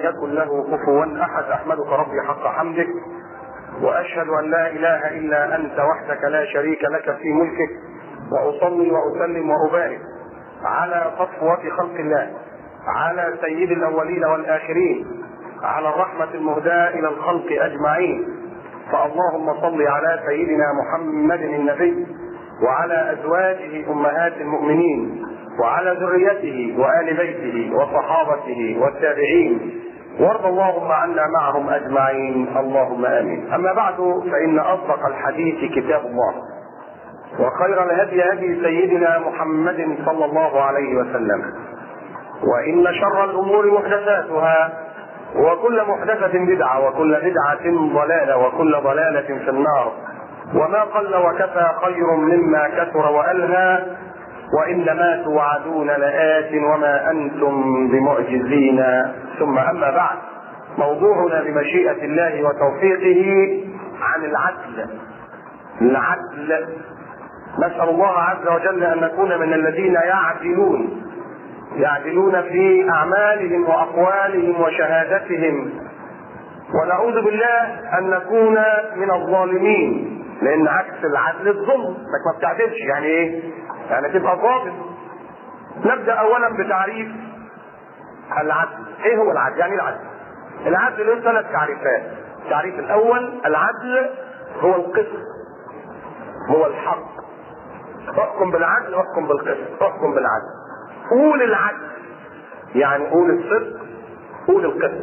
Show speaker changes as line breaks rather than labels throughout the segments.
يكن له كفوا احد احمدك ربي حق حمدك واشهد ان لا اله الا انت وحدك لا شريك لك في ملكك واصلي واسلم وابارك على صفوه خلق الله على سيد الاولين والاخرين على الرحمه المهداه الى الخلق اجمعين فاللهم صل على سيدنا محمد النبي وعلى ازواجه امهات المؤمنين وعلى ذريته وآل بيته وصحابته والتابعين وارض اللهم عنا معهم أجمعين اللهم آمين أما بعد فإن أصدق الحديث كتاب الله وخير الهدي هدي سيدنا محمد صلى الله عليه وسلم وإن شر الأمور محدثاتها وكل محدثة بدعة وكل بدعة ضلالة وكل ضلالة في النار وما قل وكفى خير مما كثر وألهى وإنما توعدون لآت وما أنتم بمعجزين ثم أما بعد موضوعنا بمشيئة الله وتوفيقه عن العدل العدل نسأل الله عز وجل أن نكون من الذين يعدلون يعدلون في أعمالهم وأقوالهم وشهادتهم ونعوذ بالله أن نكون من الظالمين لأن عكس العدل الظلم انك ما بتعدلش يعني إيه؟ يعني تبقى ظالم نبدا اولا بتعريف العدل ايه هو العدل يعني العدل العدل له ثلاث تعريفات التعريف الاول العدل هو القسط هو الحق احكم بالعدل واحكم بالقسط احكم بالعدل قول العدل يعني قول الصدق قول القسط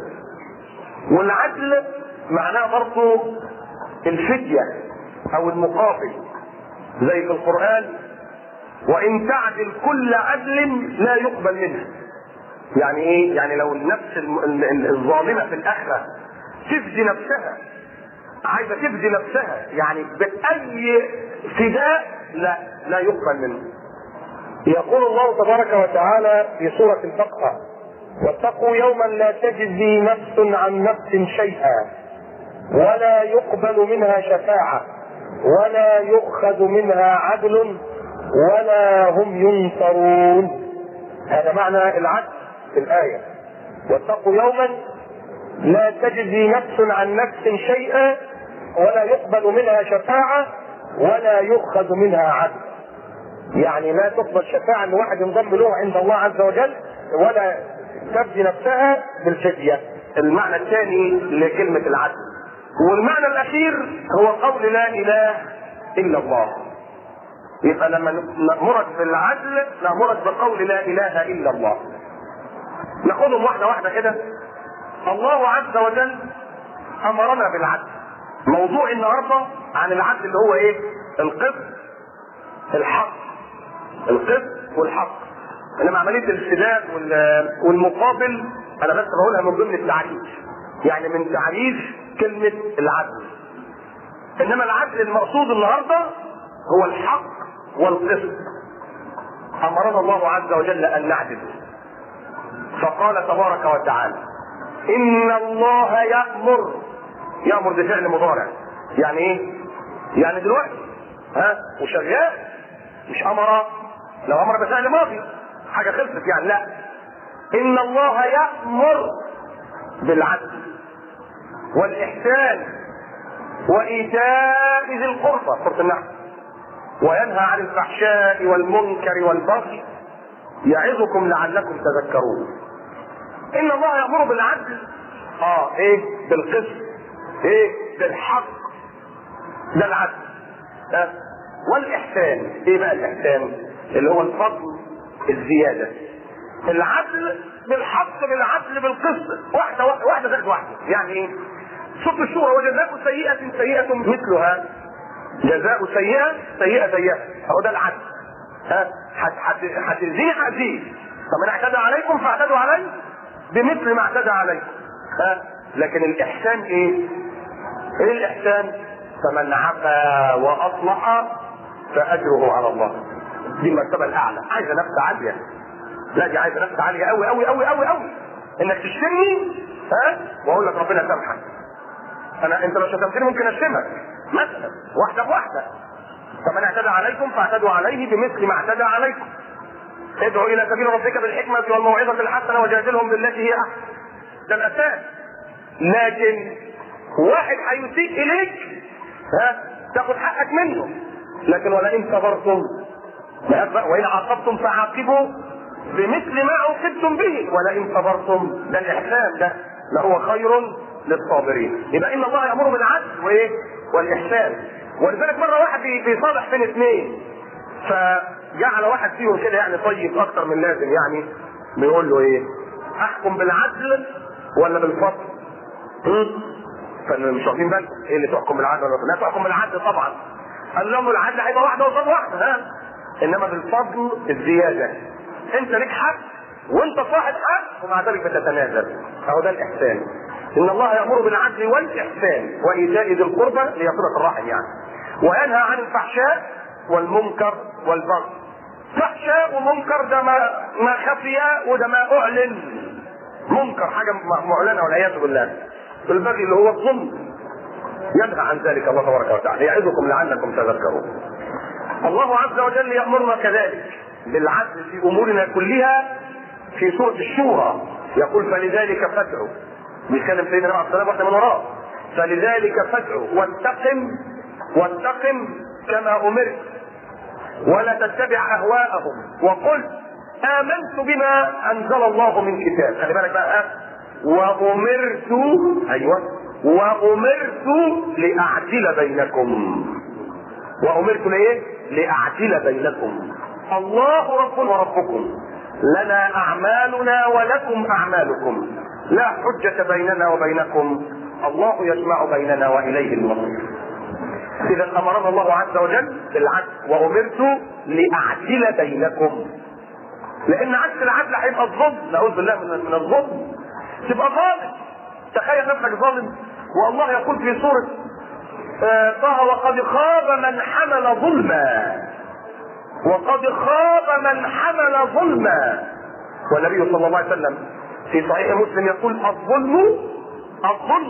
والعدل معناه برضه الفدية او المقابل زي في القرآن وان تعدل كل عدل لا يقبل منها يعني ايه يعني لو النفس الظالمه في الاخره تفدي نفسها عايزه تفدي نفسها يعني باي فداء لا لا يقبل منه يقول الله تبارك وتعالى في سورة البقرة واتقوا يوما لا تجزي نفس عن نفس شيئا ولا يقبل منها شفاعة ولا يؤخذ منها عدل ولا هم ينصرون هذا معنى العدل في الآية واتقوا يوما لا تجزي نفس عن نفس شيئا ولا يقبل منها شفاعة ولا يؤخذ منها عدل يعني لا تقبل شفاعة لواحد ينضم له عند الله عز وجل ولا تفدي نفسها بالفدية المعنى الثاني لكلمة العدل والمعنى الأخير هو قول لا إله إلا الله يبقى لما نأمرك بالعدل نأمرك بقول لا إله إلا الله ناخدهم واحدة واحدة كده الله عز وجل أمرنا بالعدل موضوع النهاردة عن العدل اللي هو إيه القسط الحق القسط والحق انما عمليه السداد والمقابل انا بس بقولها من ضمن التعريف يعني من تعريف كلمه العدل انما العدل المقصود النهارده هو الحق والقسط امرنا الله عز وجل ان نعدل فقال تبارك وتعالى ان الله يامر يامر بفعل مضارع يعني ايه يعني دلوقتي ها وشغال مش امر لو امر بفعل ماضي حاجه خلصت يعني لا ان الله يامر بالعدل والاحسان وايتاء ذي القربى سوره النحل وينهى عن الفحشاء والمنكر والبغي يعظكم لعلكم تذكرون ان الله يامر بالعدل اه ايه بالقسط ايه بالحق ده العدل آه. والاحسان ايه بقى الاحسان اللي هو الفضل الزياده العدل بالحق بالعدل بالقسط واحده واحده واحده زائد واحده يعني ايه صوت الشورى وجزاء سيئه سيئه مثلها جزاء سيئه سيئه سيئه هو ده العدل ها هتزيد هتزيد فمن اعتدى عليكم فاعتدوا عليه بمثل ما اعتدى عليكم ها لكن الاحسان ايه ايه الاحسان فمن عفا واصلح فاجره على الله دي المرتبه الاعلى عايزه نفس عاليه لا دي عايزه نفس عاليه قوي قوي قوي قوي قوي انك تشتمني ها واقول لك ربنا سامحك انا انت لو شتمتني ممكن اشتمك مثلا واحده بواحده فمن اعتدى عليكم فاعتدوا عليه بمثل ما اعتدى عليكم ادعو الى سبيل ربك بالحكمه والموعظه الحسنه وجادلهم بالتي هي احسن ده الاساس لكن واحد هيسيء اليك ها تاخد حقك منه لكن ولئن صبرتم وان عاقبتم فعاقبوا بمثل ما عوقبتم به ولئن صبرتم ده الاحسان ده لهو خير للصابرين يبقى ان الله يامر بالعدل وايه والاحسان ولذلك مره واحد بيصالح بين اثنين فجعل واحد فيهم كده يعني طيب اكتر من لازم يعني بيقول له ايه احكم بالعدل ولا بالفضل فمش واخدين بالكم ايه اللي تحكم بالعدل ولا لا تحكم بالعدل طبعا قال لهم العدل هيبقى واحده قصاد واحده ها انما بالفضل الزياده انت ليك حق وانت صاحب حق ومع ذلك بتتنازل اهو ده الاحسان ان الله يامر بالعدل والاحسان وايتاء ذي القربى ليصله الرحم يعني وينهى عن الفحشاء والمنكر والبغي فحشاء ومنكر ده ما ما خفي وده ما اعلن منكر حاجه معلنه والعياذ بالله البغي اللي هو الظلم ينهى عن ذلك الله تبارك وتعالى يعظكم لعلكم تذكرون الله عز وجل يامرنا كذلك بالعدل في امورنا كلها في سوره الشورى يقول فلذلك فادعوا بيتكلم سيدنا عليه الصلاه واحنا من وراه فلذلك فادعوا واستقم واستقم كما امرت ولا تتبع اهواءهم وقل امنت بما انزل الله من كتاب خلي بالك بقى وامرت ايوه وامرت لاعدل بينكم وامرت لايه؟ لاعدل بينكم الله رب وربكم لنا اعمالنا ولكم اعمالكم لا حجة بيننا وبينكم الله يجمع بيننا واليه المصير اذا امرنا الله عز وجل بالعدل وامرت لاعدل بينكم لان عكس العدل هيبقى الظلم نعوذ بالله من من الظلم تبقى ظالم تخيل نفسك ظالم والله يقول في سوره آه طه وقد خاب من حمل ظلما وقد خاب من حمل ظلما والنبي صلى الله عليه وسلم في صحيح مسلم يقول الظلم الظلم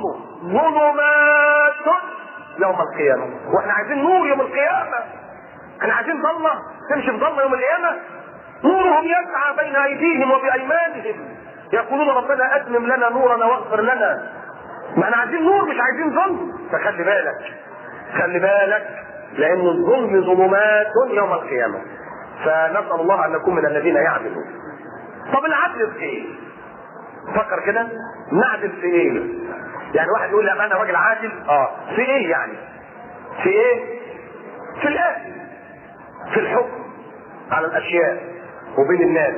ظلمات يوم القيامة واحنا عايزين نور يوم القيامة احنا عايزين ضلمة تمشي في ضلمة يوم القيامة نورهم يسعى بين ايديهم وبايمانهم يقولون ربنا اتمم لنا نورنا واغفر لنا ما احنا عايزين نور مش عايزين ظلم فخلي بالك خلي بالك لان الظلم ظلمات يوم القيامة فنسأل الله ان نكون من الذين يعدلون طب العدل في ايه؟ فكر كده نعدل في ايه؟ يعني واحد يقول لا انا راجل عادل اه في ايه يعني؟ في ايه؟ في الاكل في الحكم على الاشياء وبين الناس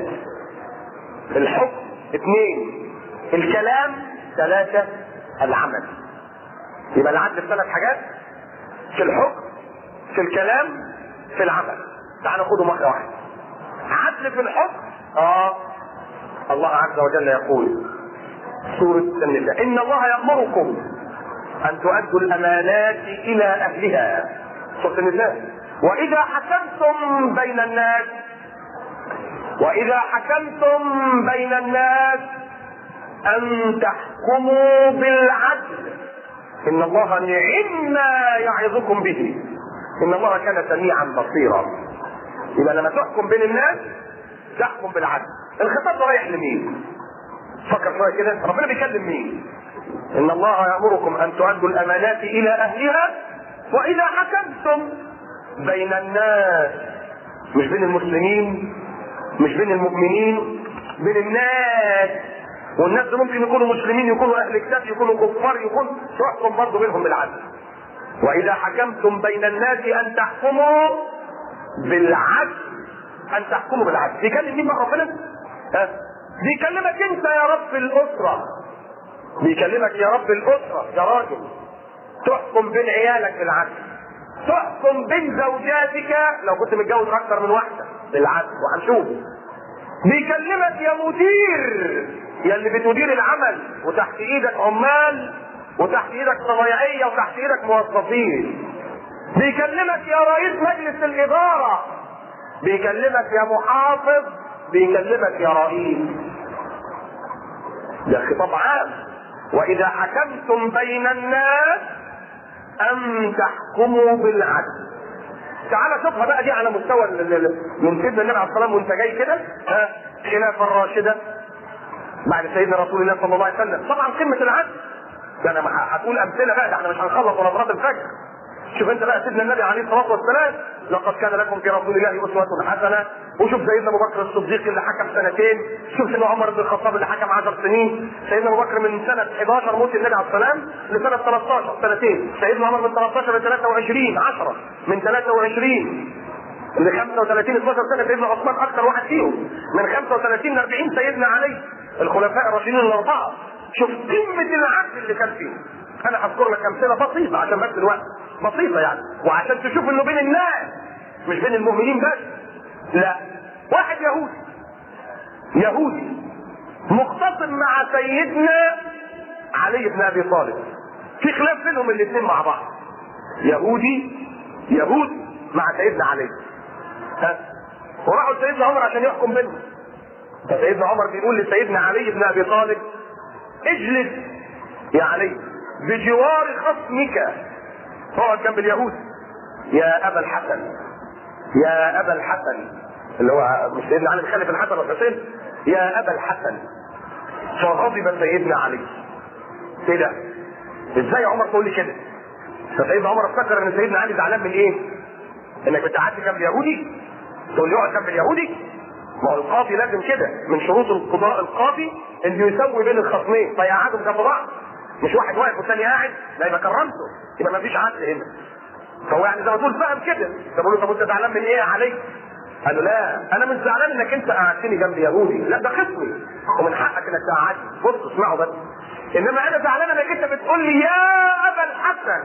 الحكم اثنين الكلام ثلاثة العمل يبقى العدل في ثلاث حاجات في الحكم في الكلام في العمل تعالوا خدوا واحدة واحدة عدل في الحكم اه الله عز وجل يقول سورة النساء إن الله يأمركم أن تؤدوا الأمانات إلى أهلها سورة النساء وإذا حكمتم بين الناس وإذا حكمتم بين الناس أن تحكموا بالعدل إن الله نعم ما يعظكم به إن الله كان سميعا بصيرا إذا لما تحكم بين الناس تحكم بالعدل الخطاب ده رايح لمين؟ فكر شويه كده ربنا بيكلم مين؟ ان الله يامركم ان تؤدوا الامانات الى اهلها واذا حكمتم بين الناس مش بين المسلمين مش بين المؤمنين بين الناس والناس دول ممكن يكونوا مسلمين يكونوا اهل كتاب يكونوا كفار يكون تحكم برضه بينهم بالعدل واذا حكمتم بين الناس ان تحكموا بالعدل ان تحكموا بالعدل بيكلم مين بقى ربنا؟ ها؟ بيكلمك انت يا رب الاسره بيكلمك يا رب الاسره يا راجل تحكم بين عيالك بالعدل تحكم بين زوجاتك لو كنت متجوز اكثر من واحده بالعدل وهنشوف بيكلمك يا مدير يا اللي بتدير العمل وتحت ايدك عمال وتحت ايدك صنايعيه وتحت ايدك موظفين بيكلمك يا رئيس مجلس الاداره بيكلمك يا محافظ بيكلمك يا رئيس ده خطاب عام واذا حكمتم بين الناس ان تحكموا بالعدل تعال شوفها بقى دي على مستوى ال- ال- من سيدنا النبي عليه الصلاه والسلام وانت جاي كده ها خلافه الراشده بعد سيدنا رسول الله صلى الله عليه وسلم طبعا قمه العدل ده انا هتقول امثله بقى ده احنا مش هنخلص ولا صلاه الفجر شوف انت بقى سيدنا النبي عليه الصلاه والسلام لقد كان لكم في رسول الله اسوه حسنه وشوف سيدنا ابو بكر الصديق اللي حكم سنتين شوف سيدنا عمر بن الخطاب اللي حكم 10 سنين سيدنا ابو بكر من سنه 11 موت النبي عليه السلام لسنه 13 سنتين سيدنا عمر من 13 ل 23 10 من 23 ل 35 12 سنه سيدنا عثمان اكثر واحد فيهم من 35 ل 40 سيدنا علي الخلفاء الراشدين الاربعه شوف قمه العدل اللي كان فيه انا هذكر لك امثله بسيطه عشان بس الوقت بسيطه يعني وعشان تشوف انه بين الناس مش بين المؤمنين بس لا واحد يهودي يهودي مختصم مع سيدنا علي بن ابي طالب في خلاف بينهم الاثنين مع بعض يهودي يهود مع سيدنا علي ها وراحوا لسيدنا عمر عشان يحكم بينهم فسيدنا عمر بيقول لسيدنا علي بن ابي طالب اجلس يا علي بجوار خصمك اقعد جنب اليهود يا ابا الحسن يا ابا الحسن اللي هو مش سيدنا علي خلف الحسن والحسين يا ابا الحسن فغضب سيدنا علي ايه ده؟ ازاي يا عمر تقول لي كده؟ فسيدنا عمر افتكر ان سيدنا علي زعلان من ايه؟ انك بتعدي جنب يهودي تقول لي اقعد جنب اليهودي ما هو القاضي لازم كده من شروط القضاء القاضي انه يسوي بين الخصمين فيقعدهم جنب بعض مش واحد واقف والثاني قاعد لا يبقى كرمته يبقى ما فيش عدل هنا فهو يعني زي ما تقول فاهم كده فبقول له طب انت زعلان من ايه يا علي؟ قال له لا انا مش زعلان انك انت قعدتني جنب يهودي لا ده خصمي ومن حقك انك تقعدني بص اسمعوا بس انما انا زعلان انك انت بتقول لي يا ابا الحسن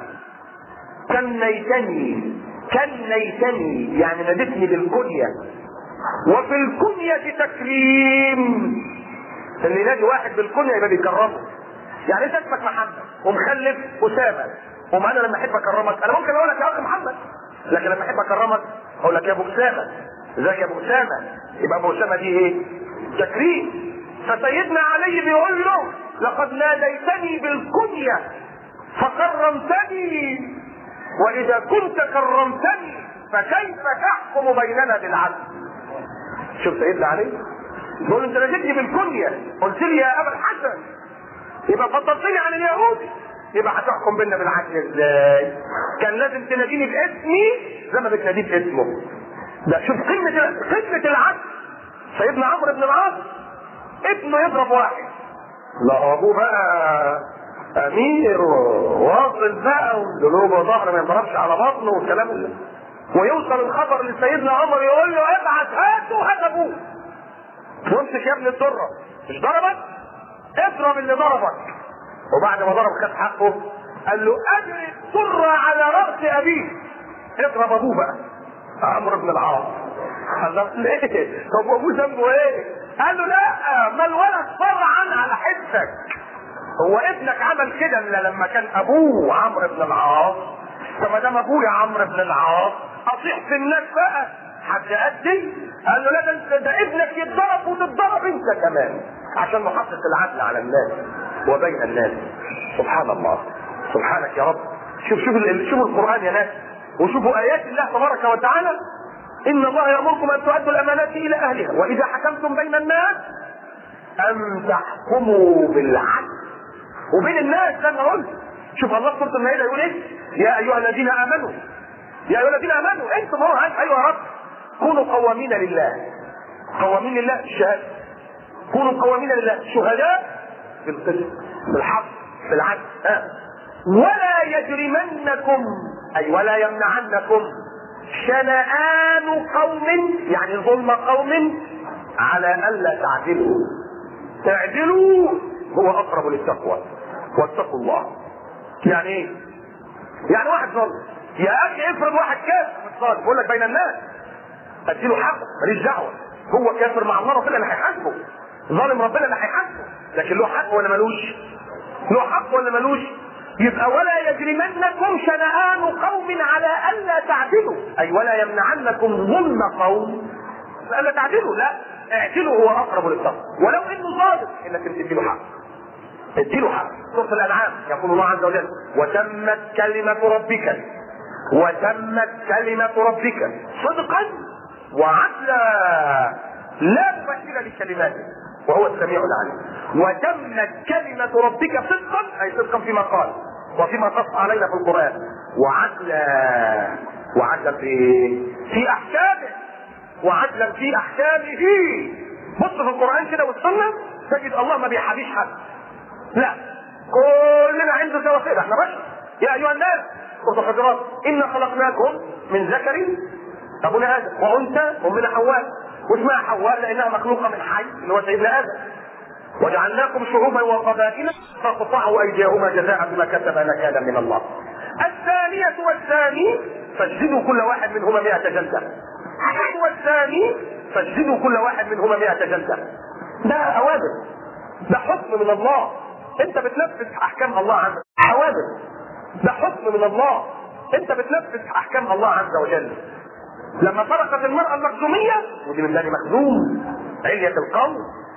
كنيتني كنيتني يعني نادتني بالكنيه وفي الكنية تكريم اللي ينادي واحد بالكنية يبقى بيكرمه يعني انت اسمك محمد ومخلف اسامه وما انا لما احب اكرمك انا ممكن اقول لك يا اخي محمد لكن لما احب اكرمك اقول لك يا ابو اسامه ازيك يا ابو اسامه يبقى ابو اسامه دي ايه؟ تكريم فسيدنا علي بيقول له لقد ناديتني بالكنيه فكرمتني واذا كنت كرمتني فكيف تحكم بيننا بالعدل؟ شوف سيدنا علي بيقول له انت ناديتني بالكنيه قلت لي يا ابا الحسن يبقى فضلتني عن اليهود يبقى هتحكم بينا بالعدل ازاي؟ كان لازم تناديني باسمي زي ما بتناديه باسمه. ده شوف قمة قمة العدل سيدنا عمرو بن العاص ابنه يضرب واحد. لا ابوه بقى امير وواصل بقى وقلوب وظهر ما يضربش على بطنه والكلام ده. ويوصل الخبر لسيدنا عمر يقول له ابعت هاته وهات ابوه. وامسك يا ابن الدره مش ضربك؟ اضرب اللي ضربك وبعد ما ضرب خد حقه قال له اجري السر على راس ابيه اضرب ابوه بقى عمرو بن العاص قال له ليه؟ طب ابوه ذنبه ايه؟ قال له لا ما الولد طبعا على حسك هو ابنك عمل كده الا لما كان ابوه عمرو بن العاص فما دام ابويا عمرو بن العاص اصيح في الناس بقى حد ادي قال له لا ده انت ده ابنك يتضرب وتتضرب انت كمان عشان نحقق العدل على الناس وبين الناس سبحان الله سبحانك يا رب شوف شوف شوفوا القران يا ناس وشوفوا ايات الله تبارك وتعالى ان الله يامركم ان تؤدوا الامانات الى اهلها واذا حكمتم بين الناس ان تحكموا بالعدل وبين الناس زي ما قلت شوف الله سوره المائده يقول ايه يا ايها الذين امنوا يا ايها الذين امنوا انتم هو ايها يا رب كونوا قوامين لله قوامين لله الشهاده كونوا قوامين لله شهداء بالقسط بالحق بالعدل ها ولا يجرمنكم اي ولا يمنعنكم شنآن قوم يعني ظلم قوم على الا تعدلوا تعدلوا هو اقرب للتقوى واتقوا الله يعني ايه؟ يعني واحد ظلم يا اخي افرض واحد كافر مش ظالم بقول لك بين الناس اديله حقه ماليش دعوه هو كافر مع الله ربنا اللي هيحاسبه ظالم ربنا اللي هيحاسبه لكن له حق ولا ملوش؟ له حق ولا ملوش؟ يبقى ولا يجرمنكم شنآن قوم على ألا تعدلوا أي ولا يمنعنكم ظلم قوم ألا تعدلوا لا اعدلوا هو أقرب للتقوى ولو إنه ظالم إنك تديله حق اديله حق سورة الأنعام يقول الله عز وجل وتمت كلمة ربك وتمت كلمة ربك صدقا وعدلا لا مبدل لكلماته وهو السميع العليم وتمت كلمة ربك صدقا أي صدقا فيما قال وفيما قص علينا في القرآن وعدلا وعدلا في في أحكامه وعدلا في أحكامه بص في القرآن كده والسنة تجد الله ما بيحابيش حد لا كلنا عنده سواسية احنا بشر يا أيها الناس سورة الحجرات إنا خلقناكم من ذكر أبونا آدم وأنثى أمنا حواء واسمها حواء لأنها مخلوقة من حي اللي هو سيدنا آدم وجعلناكم شعوبا وقبائل فقطعوا ايديهما جزاء بما كسب نكالا من الله. الثانية والثاني فاجلدوا كل واحد منهما مئة جلدة. والثاني فاجلدوا كل واحد منهما مئة جلدة. ده أوامر. ده حكم من الله. أنت بتنفذ أحكام الله عز وجل. أوامر. ده حكم من الله. أنت بتنفذ أحكام الله عز وجل. لما سرقت المرأة المخزومية ودي من بني مخزوم علية القوم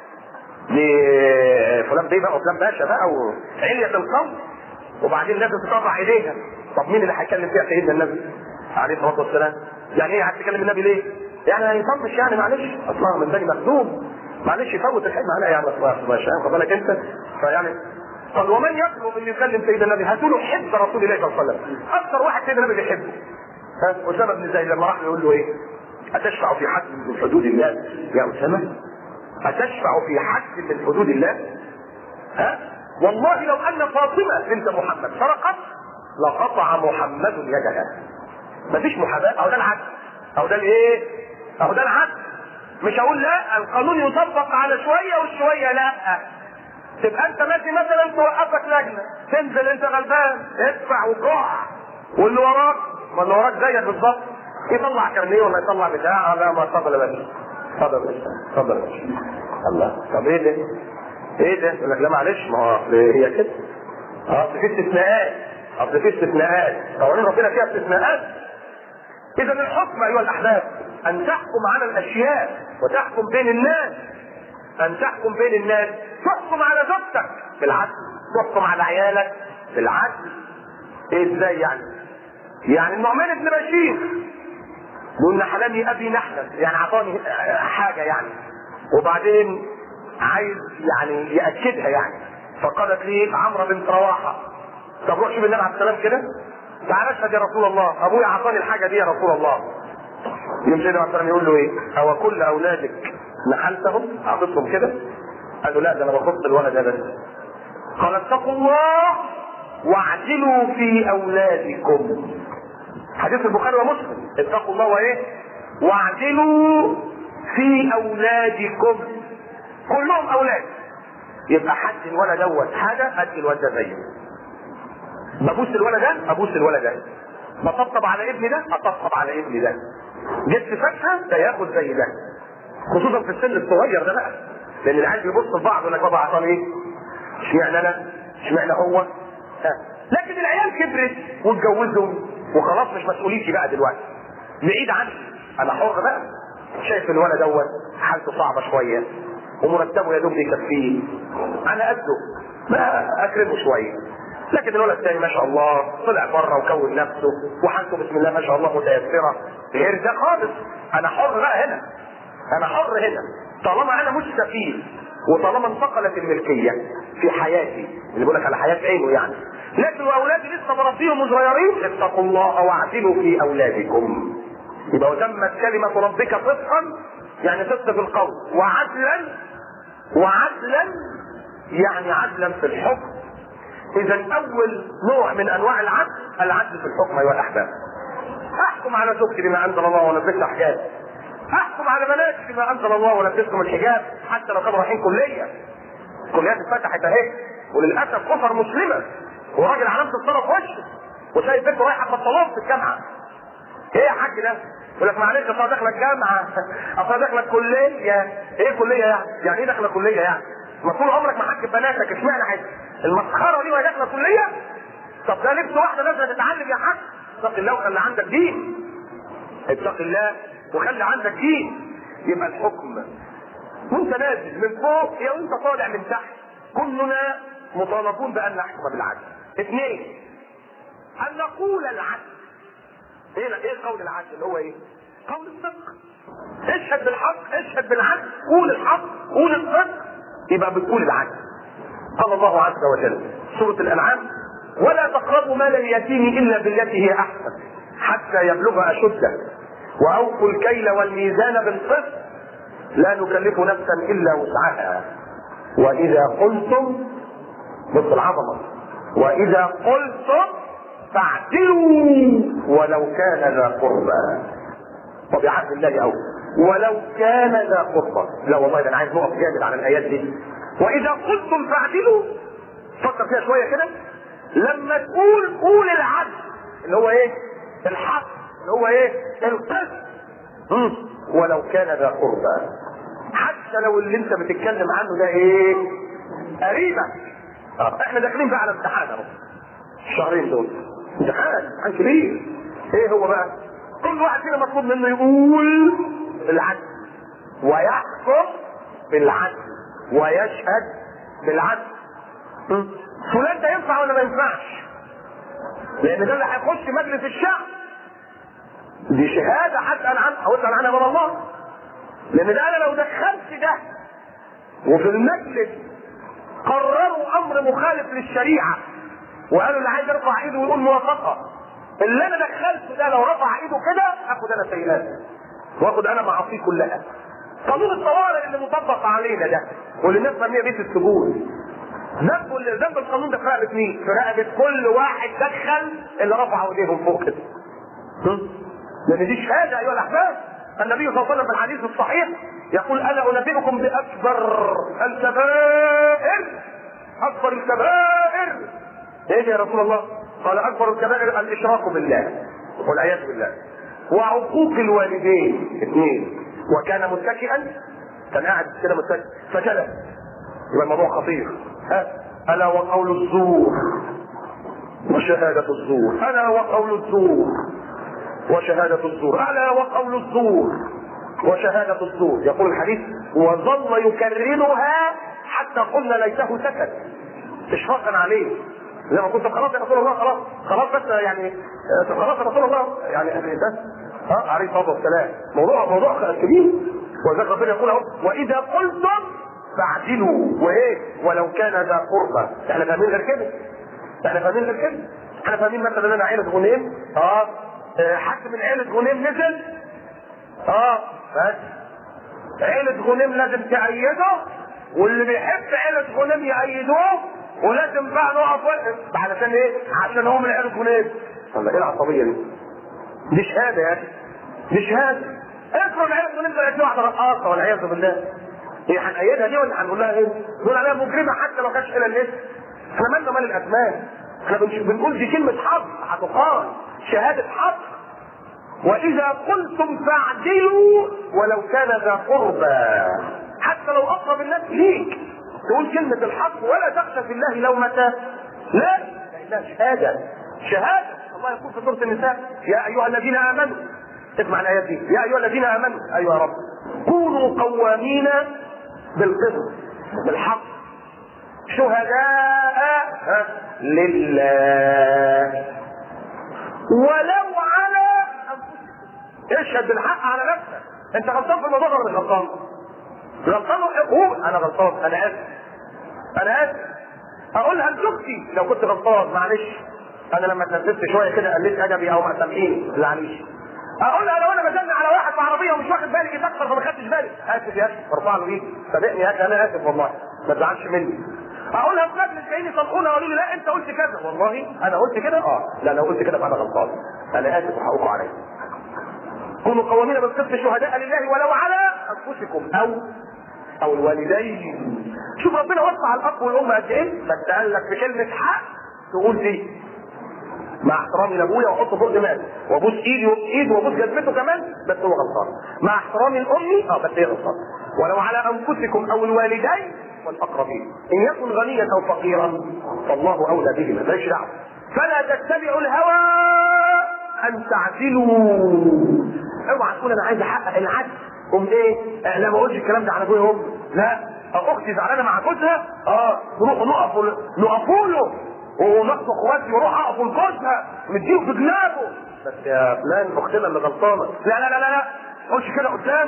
لفلان بيه بقى وفلان باشا بقى وعلية القوم وبعدين لازم تطلع ايديها طب مين اللي هيكلم فيها سيدنا النبي عليه الصلاه والسلام يعني ايه هتكلم النبي ليه؟ يعني هيطنش يعني معلش اصلا من بني مخزوم معلش يفوت الحلم عليا يعني اصلا مش خد بالك انت فيعني طب ومن يطلب ان يكلم سيدنا النبي هاتوا له حب رسول الله صلى الله عليه وسلم اكثر واحد سيدنا النبي بيحبه ها اسامه بن زيد لما راح يقول له ايه؟ اتشفع في حد من حدود الله يا اسامه؟ أتشفع في حد من حدود الله؟ ها؟ والله لو أن فاطمة بنت محمد سرقت لقطع محمد يدها. مفيش محاباة أو ده العدل. أو ده الإيه؟ أو ده العدل. مش هقول لا القانون يطبق على شوية والشوية لا. تبقى أنت ماشي مثلا توقفك لجنة، تنزل أنت غلبان، ادفع وقع. واللي وراك ما اللي وراك زيك بالظبط. يطلع كارنيه ولا يطلع بتاع لا ما اتفضل يا باشا. اتفضل يا باشا اتفضل يا باشا الله طب ايه ده؟ ايه ده؟ يقول لك لا معلش ما هو هي كده اصل في استثناءات اصل في استثناءات قوانين ربنا فيها استثناءات اذا الحكم ايها الاحباب ان تحكم على الاشياء وتحكم بين الناس ان تحكم بين الناس تحكم على زوجتك بالعدل تحكم على عيالك بالعدل ايه ازاي يعني؟ يعني النعمان بن بشير قلنا حلمي ابي نحلا يعني اعطاني حاجه يعني وبعدين عايز يعني ياكدها يعني فقالت لي عمرو بنت رواحه طب روح شوف النبي عليه السلام كده تعال اشهد يا رسول الله ابويا اعطاني الحاجه دي يا رسول الله يوم سيدنا عليه السلام يقول له ايه؟ او كل اولادك نحلتهم اعطيتهم كده؟ قال له لا ده انا بخص الولد ده بس قال اتقوا الله واعدلوا في اولادكم حديث البخاري ومسلم اتقوا الله وايه واعدلوا في اولادكم كلهم اولاد يبقى حد الولد دوت حاجه ادي الولد ده زيه ببوس الولد ده ابوس الولد ده بطبطب على ابني ده اطبطب على ابني ده جبت فاكهه ده ياخد زي ده خصوصا في السن الصغير ده بقى لان العيال بيبص لبعض يقول لك بابا عطاني ايه؟ اشمعنى انا؟ اشمعنى هو؟ ها. لكن العيال كبرت واتجوزهم وخلاص مش مسؤوليتي بقى دلوقتي بعيد عني انا حر بقى شايف الولد دوت حالته صعبه شويه ومرتبه يا دوب بيكفيه انا قده ما اكرمه شويه لكن الولد الثاني ما شاء الله طلع بره وكون نفسه وحالته بسم الله ما شاء الله متيسره غير ده خالص انا حر بقى هنا انا حر هنا طالما انا مش سفير وطالما انتقلت الملكيه في حياتي اللي بقول لك على حياه عينه يعني لكن واولادي لسه مربيهم صغيرين اتقوا الله واعدلوا في اولادكم يبقى وتمت كلمه ربك صدقا يعني صدق في القول وعدلا وعدلا يعني عدلا في الحكم اذا اول نوع من انواع العدل العدل في الحكم ايها الاحباب احكم على زوجتي بما انزل الله ولبسها حجاب احكم على بناتي بما انزل الله ولبسهم الحجاب حتى لو كانوا رايحين كليه كليات اتفتحت اهي وللاسف اسر مسلمه وراجل علامه الصلاه في وشه وشايف بنته رايحه بطلات في الجامعه ايه يا حاج ده؟ يقول لك معلش اصل داخله الجامعه اصل داخله الكليه ايه كليه يعني؟ يعني ايه داخله كليه يعني؟ ما طول عمرك محجب بناتك اشمعنى حاجه؟ المسخره دي وهي داخله كليه؟ طب ده لبس واحده نازله تتعلم يا حاج اتق الله وخلي عندك دين اتق الله وخلي عندك دين يبقى الحكم وانت نازل من فوق يا وانت طالع من تحت كلنا مطالبون بان نحكم بالعدل اثنين ان نقول العدل ايه ايه قول العدل اللي هو ايه قول الصدق اشهد بالحق اشهد بالعدل قول الحق قول الصدق يبقى بتقول العدل قال الله عز وجل سورة الأنعام ولا تقربوا مال اليتيم إلا بالتي هي أحسن حتى يبلغ أشده وأوفوا الكيل والميزان بالقسط لا نكلف نفسا إلا وسعها وإذا قلتم بص العظمة وإذا قلتم فاعدلوا ولو كان ذا قربى وبعهد الله أو ولو كان ذا قربى لا والله ده انا عايز نقف جامد على الايات دي واذا قلتم فاعدلوا فكر فيها شويه كده لما تقول قول العدل اللي هو ايه الحق اللي هو ايه القسط مم. ولو كان ذا قربى حتى لو اللي انت بتتكلم عنه ده ايه قريبك اه احنا داخلين بقى على امتحان اهو الشهرين دول امتحان امتحان كبير ايه هو بقى كل واحد فينا مطلوب منه يقول العدل ويحكم بالعدل ويشهد بالعدل م? فلان ده ينفع ولا ما ينفعش لان ده اللي هيخش مجلس الشعب دي شهاده هسال عنها او اسال عنها من الله لان ده انا لو دخلت ده وفي المجلس قرروا امر مخالف للشريعه وقالوا اللي عايز يرفع ايده ويقول موافقه اللي انا دخلته ده لو رفع ايده كده اخد انا سيئات واخد انا معاصيه كلها قانون الطوارئ اللي مطبق علينا ده واللي الناس مرميه بيه في السجون ذنب ذنب القانون ده في رقبه مين؟ في رقبه كل واحد دخل اللي رفعوا ايديهم فوق كده. لان دي شهاده ايها الاحباب النبي صلى الله عليه وسلم في الحديث الصحيح يقول انا انبئكم باكبر الكبائر اكبر الكبائر ايه يا رسول الله؟ قال اكبر الكبائر الاشراك بالله والعياذ بالله وعقوق الوالدين اثنين وكان متكئا كان قاعد كده متكئ فجلس يبقى الموضوع خطير ها الا وقول الزور وشهادة الزور الا وقول الزور وشهادة الزور الا وقول الزور وشهادة الزور يقول الحديث وظل يكررها حتى قلنا ليته سكت اشفاقا عليه زي ما كنت خلاص يا رسول الله خلاص خلاص بس يعني خلاص يا رسول الله يعني بس ها عليه الصلاه والسلام موضوع موضوع كبير وذلك ربنا يقول اهو واذا قلتم فاعدلوا وايه ولو كان ذا قربى احنا فاهمين غير كده احنا فاهمين غير كده احنا فاهمين مثلا انا عيله غنيم اه حد من عيله غنيم نزل اه بس عيله غنيم لازم تأيده واللي بيحب عيله غنيم يأيدوه ولازم بقى نقف وقف علشان ايه؟ عشان هو من عيله غنيم والله ايه العصبيه دي؟ دي شهاده يا اخي دي شهاده افرض عيله غنيم طلعت واحده رقاصه والعياذ بالله هي هنأيدها دي ولا هنقول لها ايه؟ نقول عليها مجرمه حتى لو كانش الى الاسم احنا مالنا مال الاسماء احنا بنقول دي كلمه حق هتقال شهاده حق واذا قلتم فاعدلوا ولو كان ذا قربى حتى لو اقرب الناس ليك تقول كلمه الحق ولا تخشى في الله لومه لا لانها شهاده شهاده الله يقول في سوره النساء يا ايها الذين امنوا اسمع الايات دي يا ايها الذين امنوا ايها يا رب كونوا قوامين بالقسط بالحق شهداء لله ولو على اشهد بالحق على نفسك انت غلطان في الموضوع ولا مش غلطان؟ غلطان قول انا غلطان انا اسف انا اسف اقولها لزوجتي لو كنت غلطان معلش انا لما اتنفست شويه كده قلت ادبي او ما سامحيني معلش اقولها لو انا بزن على واحد في عربيه ومش واخد بالي كده اكتر فما خدتش بالي اسف يا اخي برفع له ايدي صدقني يا اخي انا اسف والله ما تزعلش مني اقولها في مجلس جايين يصلحونا ويقولوا لي لا انت قلت كذا والله انا قلت كده اه لا لو قلت كده فانا غلطان انا اسف وحقوق علي كونوا قوامين بالقسط شهداء لله ولو على انفسكم او او الوالدين شوف ربنا وسع الاب والام قد ايه بس قال لك في كلمه حق تقول دي مع احترامي لابويا واحطه فوق دماغي وابوس ايدي ايد وابوس جزمته كمان بس هو غلطان مع احترامي لامي اه بس هي غلطان ولو على انفسكم او الوالدين والاقربين ان يكن غنيا او فقيرا فالله اولى بهما ماليش دعوه فلا تتبعوا الهوى ان تعدلوا اوعى تقول انا عايز احقق العدل قوم ايه آه لا ما اقولش الكلام ده على ابويا وامي لا اختي زعلانه مع جوزها اه نروح نقف نقفوا له وناخد اخواتي واروح اقف لجوزها مديله في جنابه بس يا فلان اختنا اللي غلطانه لا لا لا لا لا قولش كده قدامه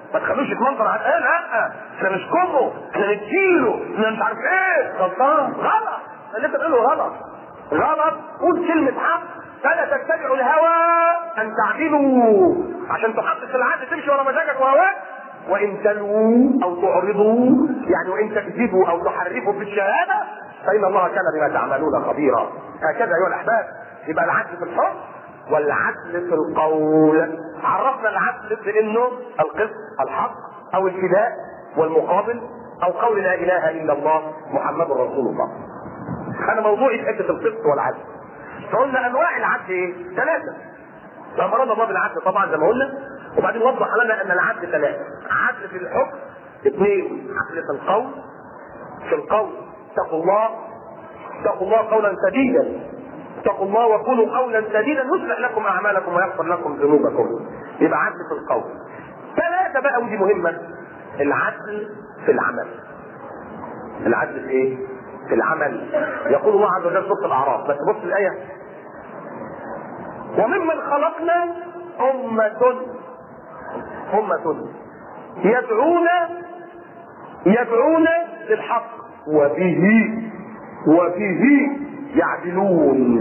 ما تخلوش يتمنظر على ايه لا احنا نشكره احنا نديله احنا مش عارف ايه غلطان غلط اللي انت بتقوله غلط غلط قول كلمه حق فلا تتبعوا الهوى ان تعدلوا عشان تحقق العدل تمشي ورا مزاجك وهواك وان تلووا او تعرضوا يعني وان تكذبوا او تحرفوا في الشهاده فان الله كان بما تعملون خبيرا هكذا ايها الاحباب يبقى العدل في الحكم والعدل في القول عرفنا العدل بانه القسط الحق او الفداء والمقابل او قول لا اله الا الله محمد رسول الله انا موضوعي في حته القسط والعدل فقلنا انواع العدل ايه؟ ثلاثه فامرنا الله بالعدل طبعا زي ما قلنا وبعدين وضح لنا ان العدل ثلاثه عدل في الحكم اثنين عدل في القول في القول اتقوا الله اتقوا الله قولا سديدا اتقوا الله وقولوا قولا سديدا يصلح لكم اعمالكم ويغفر لكم ذنوبكم يبقى عدل في القول ثلاثه بقى ودي مهمه العدل في العمل العدل في ايه؟ في العمل يقول الله عز وجل سوره الاعراف بس بص الايه وممن خلقنا أمة أمة يدعون يدعون للحق وبه وبه يعدلون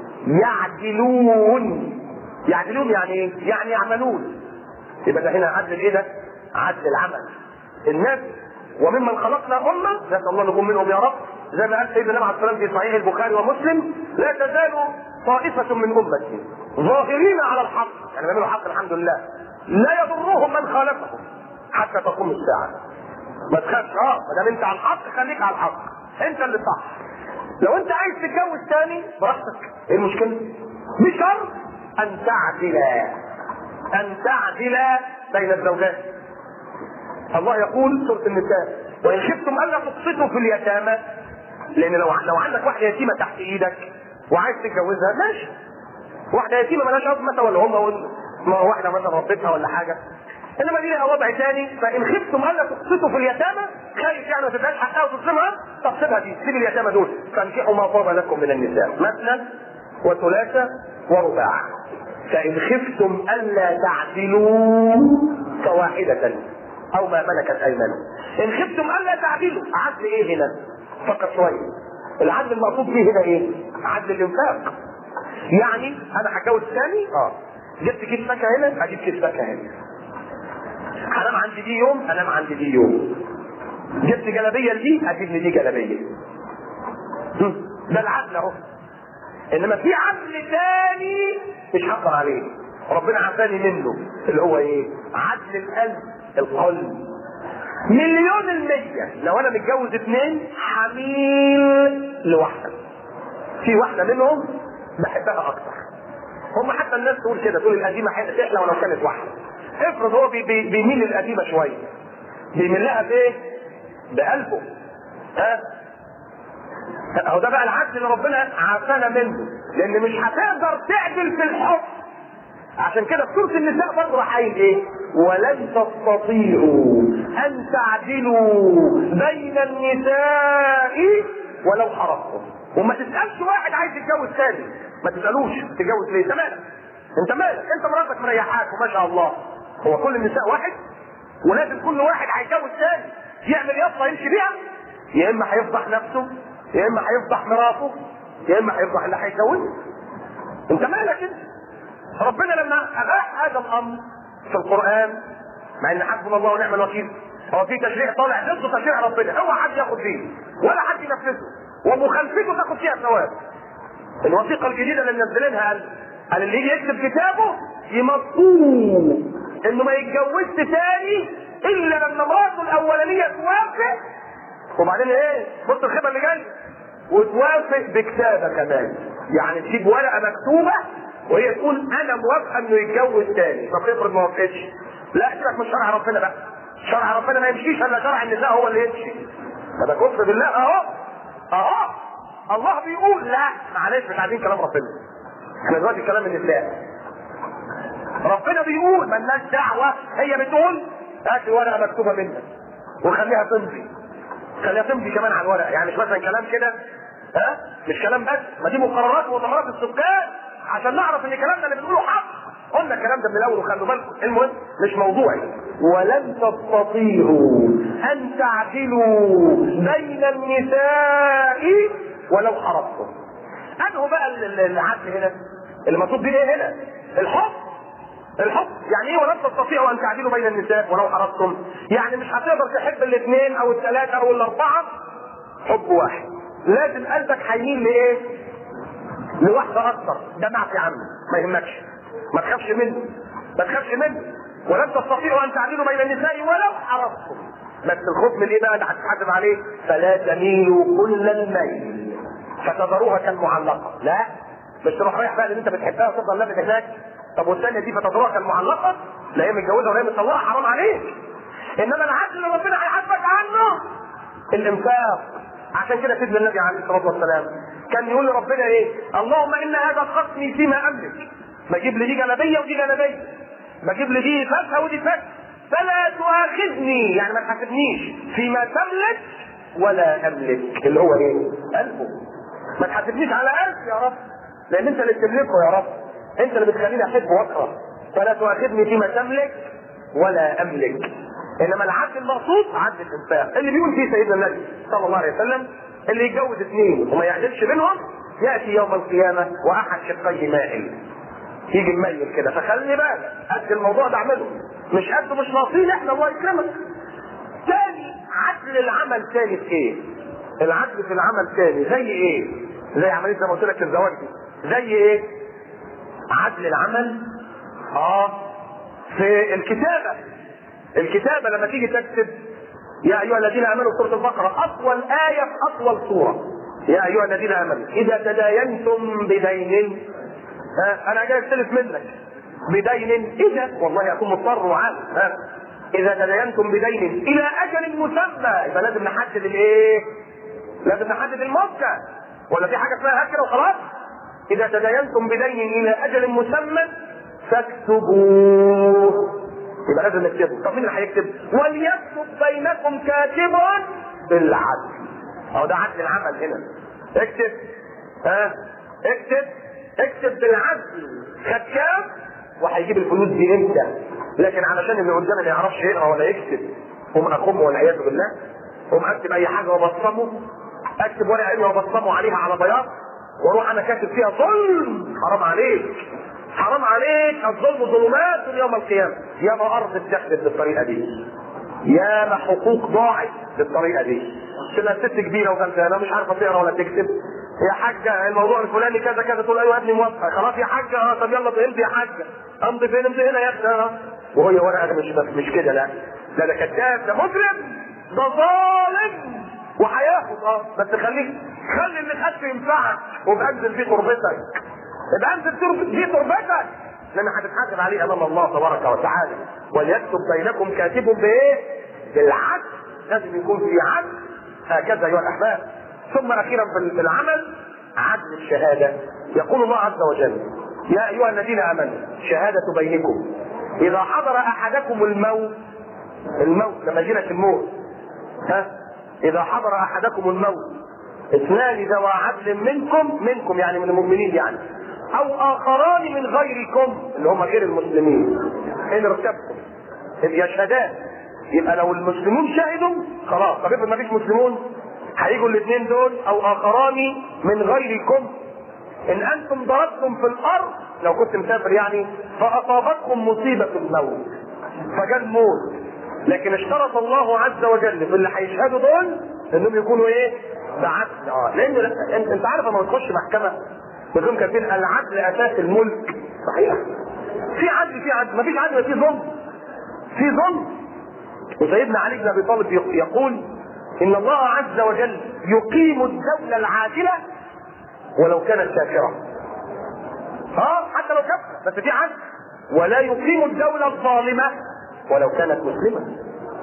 يعدلون يعدلون يعني ايه؟ يعني يعملون يبقى ده هنا عدل ايه ده؟ عدل العمل الناس وممن خلقنا امه نسال الله نكون منهم يا رب زي ما قال سيدنا النبي عليه الصلاه في صحيح البخاري ومسلم لا تزال طائفه من امتي ظاهرين على الحق يعني بيعملوا حق الحمد لله لا يضرهم من خالفهم حتى تقوم الساعه ما تخافش اه ما دام انت على الحق خليك على الحق انت اللي صح لو انت عايز تتجوز تاني براحتك ايه المشكله؟ بشرط ان تعدل ان تعدل بين الزوجات الله يقول سورة النساء وإن خفتم ألا تقسطوا في اليتامى لأن لو لو عندك واحدة يتيمة تحت إيدك وعايز تتجوزها ماشي واحدة يتيمة مالهاش أب مثلا ولا هم ما هو واحدة مثلا ربتها ولا حاجة انما دي لها وضع ثاني فان خفتم الا تقسطوا في اليتامى خايف يعني ما تبقاش حقها وتظلمها طب سيبها دي سيب اليتامى دول فانكحوا ما طاب لكم من النساء مثنى وثلاثة ورباع فان خفتم الا تعدلوا فواحدة او ما ملكت ايمانكم ان خفتم الا تعدلوا عدل ايه هنا فقط شويه العدل المقصود فيه هنا ايه عدل الانفاق يعني انا هتجوز ثاني اه جبت كيس فاكهه هنا اجيب كيس فاكهه هنا هنام عندي دي يوم انام عندي دي يوم جبت جلابيه لدي اجيب لي دي جلابيه ده العدل اهو انما في عدل تاني مش هقدر عليه ربنا عافاني منه اللي هو ايه عدل القلب القلب مليون المية لو انا متجوز اثنين حميل لواحدة في واحدة منهم بحبها اكتر هم حتى الناس تقول كده تقول القديمة تحلى ولو كانت واحدة افرض هو بي بي بيميل للقديمة شوية بيميل لها بايه؟ بقلبه ها اهو ده بقى العدل اللي ربنا عافانا منه لان مش هتقدر تعدل في الحكم عشان كده في سوره النساء برضه راح قايل ايه؟ ولن تستطيعوا ان تعدلوا بين النساء ولو حرصتم وما تسالش واحد عايز يتجوز تاني ما تسالوش تتجوز ليه؟ انت مالك؟ انت مالك؟ انت مراتك مريحاك وما شاء الله هو كل النساء واحد؟ ولازم كل واحد هيتجوز تاني يعمل يافطه يمشي بيها يا اما هيفضح نفسه يا اما هيفضح مراته يا اما هيفضح اللي هيتجوزه انت مالك انت؟ ربنا لما اباح هذا الامر في القران مع ان حسبنا الله ونعم الوكيل هو في تشريع طالع ضد تشريع ربنا اوعى حد ياخد فيه ولا حد ينفذه ومخالفته تاخد فيها ثواب الوثيقه الجديده اللي منزلينها قال قال اللي يجي يكتب كتابه يمطوه انه ما يتجوزش تاني الا لما مراته الاولانيه توافق وبعدين ايه بص الخبره اللي جايه وتوافق بكتابه كمان يعني تجيب ورقه مكتوبه وهي تقول انا موافقه انه يتجوز تاني طب افرض ما وافقتش لا سيبك من شرع ربنا بقى شرع ربنا ما يمشيش الا شرع النساء هو اللي يمشي ده كفر بالله اهو اهو الله بيقول لا معلش مش عايزين كلام ربنا احنا دلوقتي كلام النساء ربنا بيقول مالناش دعوه هي بتقول هات لي ورقه مكتوبه منك وخليها تمضي خليها تمضي كمان على الورق يعني مش مثلا كلام كده ها مش كلام بس ما دي مقررات ومؤتمرات السكان عشان نعرف ان كلامنا اللي بنقوله حق قلنا الكلام ده من الاول وخلوا بالكم المهم مش موضوعي ولن تستطيعوا ان تعدلوا بين النساء ولو حرصتم انه بقى ال- ال- العدل هنا اللي مقصود بيه ايه هنا الحب الحب يعني ايه ولن تستطيعوا ان تعدلوا بين النساء ولو حرصتم يعني مش هتقدر تحب الاثنين او الثلاثه او الاربعه حب واحد لازم قلبك هيميل لايه لواحده اكثر ده معفي عنه ما يهمكش ما تخافش منه ما تخافش منه ولن تستطيعوا ان تعدلوا بين النساء ولو حرصتم بس الخوف من ايه بقى اللي هتتحاسب عليه فلا تميلوا كل الميل فتذروها كالمعلقه لا مش تروح رايح بقى اللي انت بتحبها وتفضل لابد هناك طب والثانيه دي فتذروها كالمعلقه لا هي متجوزه ولا هي مطلقه حرام عليك انما العدل اللي ربنا هيحاسبك عنه الانفاق عشان كده سيدنا النبي عليه الصلاه والسلام كان يقول لربنا ايه؟ اللهم ان هذا خصمي فيما املك. بجيب لي دي جلابيه ودي جلابيه. بجيب لي دي فاكهه ودي فاكهه. فلا تؤاخذني يعني ما تحاسبنيش فيما تملك ولا املك اللي هو ايه؟ قلبه. ما تحاسبنيش على قلبي يا رب. لان انت اللي بتملكه يا رب. انت اللي بتخليني احب واكره. فلا تؤاخذني فيما تملك ولا املك. انما العدل المقصود عدل الانفاق اللي بيقول فيه سيدنا النبي صلى الله عليه وسلم اللي يتجوز اثنين وما يعدلش بينهم ياتي يوم القيامه واحد شقيه مائل يجي مميل كده فخلي بالك قد الموضوع ده اعمله مش قد مش ناقصين احنا الله يكرمك تاني عدل العمل تاني في ايه؟ العدل في العمل تاني زي ايه؟ زي عمليه زي ما قلت لك في الزواج دي زي ايه؟ عدل العمل اه في الكتابه الكتابه لما تيجي تكتب يا ايها الذين امنوا سوره البقره اطول ايه في اطول سوره يا ايها الذين امنوا اذا تداينتم بدين ها انا جاي استلف منك بدين اذا والله اكون مضطر وعارف ها اذا تداينتم بدين الى اجل مسمى يبقى لازم نحدد الايه؟ لازم نحدد المده ولا في حاجه اسمها هكذا وخلاص؟ اذا تداينتم بدين الى اجل مسمى فاكتبوه يبقى لازم نكتبه طب مين اللي هيكتب وليكتب بينكم كاتب بالعدل اهو ده عدل العمل هنا اكتب ها اكتب اكتب بالعدل خد كام وهيجيب الفلوس دي امتى لكن علشان اللي قدامي ما يعرفش يقرا ولا يكتب قوم اخمه والعياذ بالله قوم اكتب اي حاجه وابصمه اكتب ورقه علمي وابصمه عليها على بياض واروح انا كاتب فيها ظلم حرام عليك حرام عليك الظلم ظلمات يوم القيامه يا ما ارض اتخذت بالطريقه دي يا ما حقوق ضاعت بالطريقه دي تبقى ست كبيره وغلبانه مش عارفه تقرا ولا تكتب يا حاجه الموضوع الفلاني كذا كذا تقول ايوه يا ابني موافقه خلاص يا حاجه اه طب يلا امضي يا حاجه امضي فين امضي هنا يا ابني اه وهي ورقه مش مش كده لا لا ده كذاب ده مجرم ده ظالم وهياخد اه بس خليك خلي اللي خدته ينفعك وبانزل فيه تربتك يبقى انزل فيه تربتك لان هتتحاسب عليه امام الله تبارك وتعالى وليكتب بينكم كاتب بايه؟ بالعدل لازم يكون في عدل هكذا ايها الاحباب ثم اخيرا في العمل عدل الشهاده يقول الله عز وجل يا ايها الذين امنوا شهاده بينكم اذا حضر احدكم الموت الموت لما يجيلك الموت ها اذا حضر احدكم الموت اثنان ذوى عدل منكم منكم يعني من المؤمنين يعني او اخران من غيركم اللي هم غير المسلمين ان ارتبتم يشهدان يبقى لو المسلمون شهدوا خلاص طب افرض ما فيش مسلمون هيجوا الاثنين دول او اخران من غيركم ان انتم ضربتم في الارض لو كنت مسافر يعني فاصابتكم مصيبه الموت فجاء الموت لكن اشترط الله عز وجل في اللي هيشهدوا دول انهم يكونوا ايه؟ بعدل اه لان انت انت عارف لما تخش محكمه بتقوم كاتبين العدل اساس الملك صحيح في عدل في عدل مفيش عدل في ظلم في ظلم وسيدنا علي بن ابي طالب يقول ان الله عز وجل يقيم الدوله العادله ولو كانت كافره اه حتى لو كافره بس في عدل ولا يقيم الدوله الظالمه ولو كانت مسلمه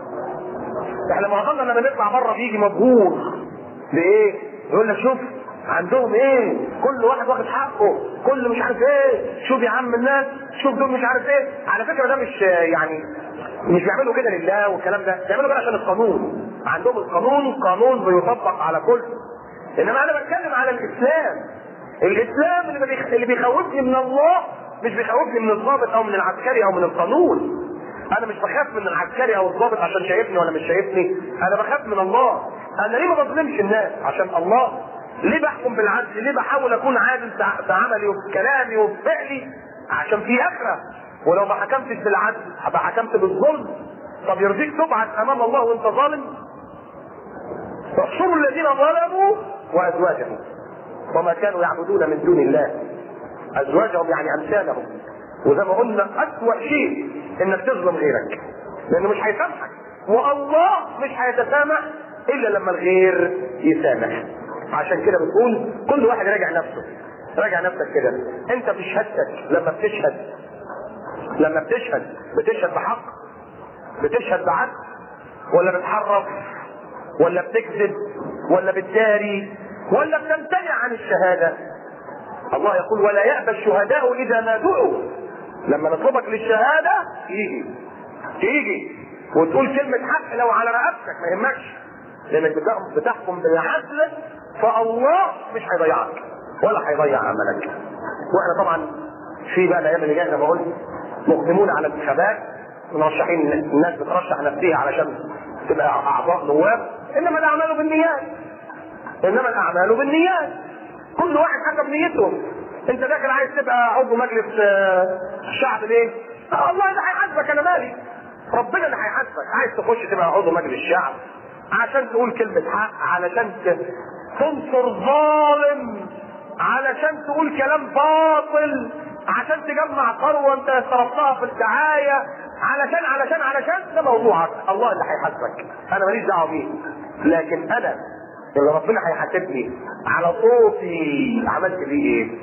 احنا معظمنا لما نطلع بره بيجي مبهور بايه؟ يقول لك شوف عندهم ايه؟ كل واحد واخد حقه، كل مش عارف ايه، شوف يا عم الناس، شوف دول مش عارف ايه، على فكره ده مش يعني مش بيعملوا كده لله والكلام ده، بيعملوا كده عشان القانون، عندهم القانون قانون بيطبق على كل. انما انا بتكلم على الاسلام. الاسلام اللي بيخ... اللي بيخوفني من الله مش بيخوفني من الضابط او من العسكري او من القانون انا مش بخاف من العسكري او الضابط عشان شايفني ولا مش شايفني انا بخاف من الله انا ليه ما بظلمش الناس عشان الله ليه بحكم بالعدل ليه بحاول اكون عادل في عملي وفي كلامي وفي فعلي عشان في اخره ولو ما حكمتش بالعدل هبقى حكمت بالظلم طب يرضيك تبعث امام الله وانت ظالم احشروا الذين ظلموا وازواجهم وما كانوا يعبدون من دون الله ازواجهم يعني امثالهم وزي ما قلنا اسوأ شيء انك تظلم غيرك لانه مش هيسامحك والله مش هيتسامح الا لما الغير يسامح عشان كده بتقول كل واحد راجع نفسه راجع نفسك كده انت في شهادتك لما بتشهد لما بتشهد بتشهد بحق بتشهد بعدل ولا بتحرف ولا بتكذب ولا بتداري ولا بتمتنع عن الشهاده الله يقول ولا يأبى الشهداء إذا ما دعوا لما نطلبك للشهادة يجي يجي وتقول كلمة حق لو على رقبتك ما يهمكش لأنك بتحكم بالعدل فالله مش هيضيعك ولا هيضيع عملك واحنا طبعا في بقى الايام اللي جايه زي ما قلت مقدمون على انتخابات مرشحين الناس بترشح نفسها علشان تبقى اعضاء نواب انما الاعمال بالنيات انما الاعمال بالنيات كل واحد حسب نيته انت داخل عايز تبقى عضو مجلس الشعب ليه؟ آه الله اللي هيحاسبك انا مالي ربنا اللي هيحاسبك عايز تخش تبقى عضو مجلس الشعب عشان تقول كلمة حق علشان تنصر ظالم علشان تقول كلام باطل عشان تجمع ثروة انت صرفتها في الدعاية علشان علشان علشان ده موضوعك الله اللي هيحاسبك انا ماليش دعوة بيه لكن انا اللي ربنا هيحاسبني على صوتي عملت بيه ايه؟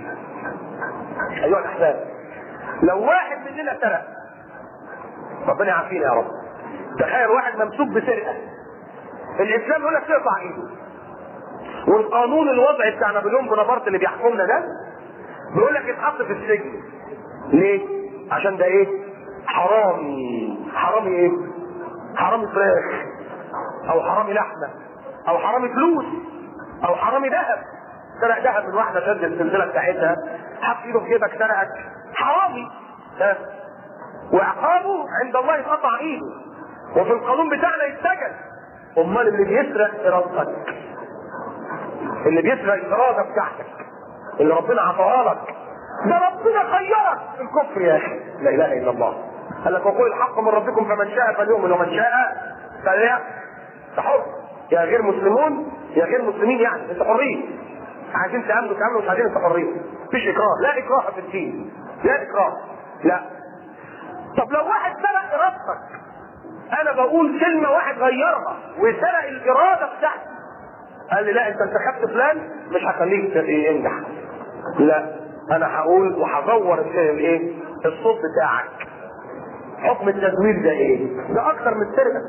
ايها الاحباب لو واحد مننا سرق ربنا يعافينا يا رب تخيل واحد ممسوك بسرقه الاسلام يقول لك تقطع ايده والقانون الوضعي بتاع نابليون بونابرت اللي بيحكمنا ده بيقول لك يتحط في السجن ليه؟ عشان ده ايه؟ حرامي حرامي ايه؟ حرامي فراخ او حرامي لحمه او حرامي فلوس او حرامي ذهب سرق ذهب من واحده شد السلسله بتاعتها حط ايده في جيبك سرقك حرامي ها وعقابه عند الله يتقطع ايده وفي القانون بتاعنا يتسجن امال اللي بيسرق ارادتك اللي بيسرق الاراده بتاعتك اللي ربنا عطاها لك ده ربنا خيرك في الكفر يا اخي لا اله الا الله قال لك وقول الحق من ربكم فمن شاء فليؤمن ومن شاء فليكفر حر يا غير مسلمون يا غير مسلمين يعني انت حرين عايزين تامنوا تامنوا مش عايزين انت حرين مفيش اكراه لا اكراه في الدين لا اكراه لا طب لو واحد سرق ارادتك انا بقول كلمه واحد غيرها وسرق الاراده بتاعتي قال لي لا انت انتخبت فلان مش هخليك ينجح لا انا هقول وهدور الايه الصوت بتاعك حكم التزوير ده ايه ده اكتر من السرقه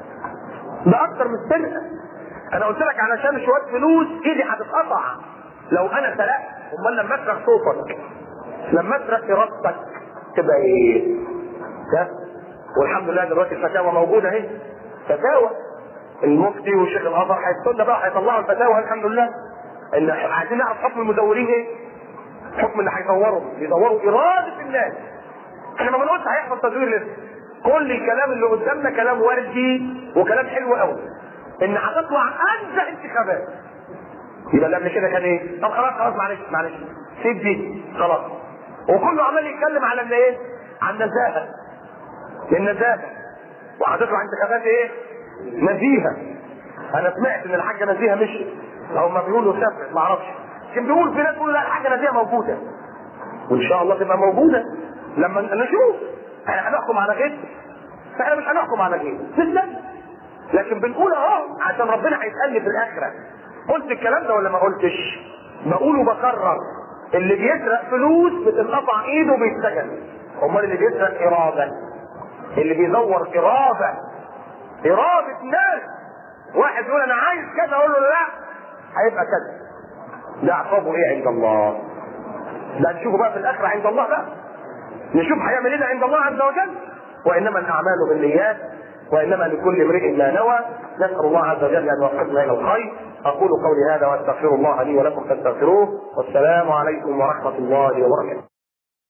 ده اكتر من السرقه انا قلت لك علشان شويه فلوس ايدي هتتقطع لو انا سرقت امال لما اسرق صوتك لما اسرق ارادتك تبقى ايه ده والحمد لله دلوقتي الفتاوى موجوده اهي فتاوى المفتي وشيخ الازهر هيستنى بقى هيطلعوا الفتاوى الحمد لله ان عايزين نعرف حكم المزورين ايه حكم اللي هيدوروا يدوروا اراده الناس احنا ما بنقولش هيحصل تزوير لسه كل الكلام اللي قدامنا كلام وردي وكلام حلو قوي ان هتطلع انزه انتخابات يبقى اللي قبل كده كان ايه؟ طب خلاص خلاص معلش معلش سيب دي خلاص وكله عمال يتكلم على ان ايه؟ عن النزاهه النزاهه وهتطلع انتخابات ايه؟ نزيهه انا سمعت ان الحاجه نزيهه مشيت او ما بيقولوا سافرت ما اعرفش كان بيقول في ناس بيقولوا لا الحاجه نزيهه موجوده وان شاء الله تبقى موجوده لما نشوف احنا هنحكم على غير احنا مش هنحكم على غير نستنى لكن بنقول اهو عشان ربنا هيسالني في الاخره قلت الكلام ده ولا ما قلتش بقول وبكرر اللي بيسرق فلوس بتنقطع ايده بيتسجن امال اللي بيسرق اراده اللي بيزور اراده اراده ناس واحد يقول انا عايز كذا اقول له لا هيبقى كذا ده عقابه ايه عند الله ده نشوفه بقى في الاخره عند الله بقى نشوف هيعمل ايه عند الله عز وجل وانما الاعمال بالنيات وانما لكل امرئ ما نوى نسال الله عز وجل ان يوفقنا الى الخير اقول قولي هذا واستغفر الله لي ولكم فاستغفروه والسلام عليكم ورحمه الله وبركاته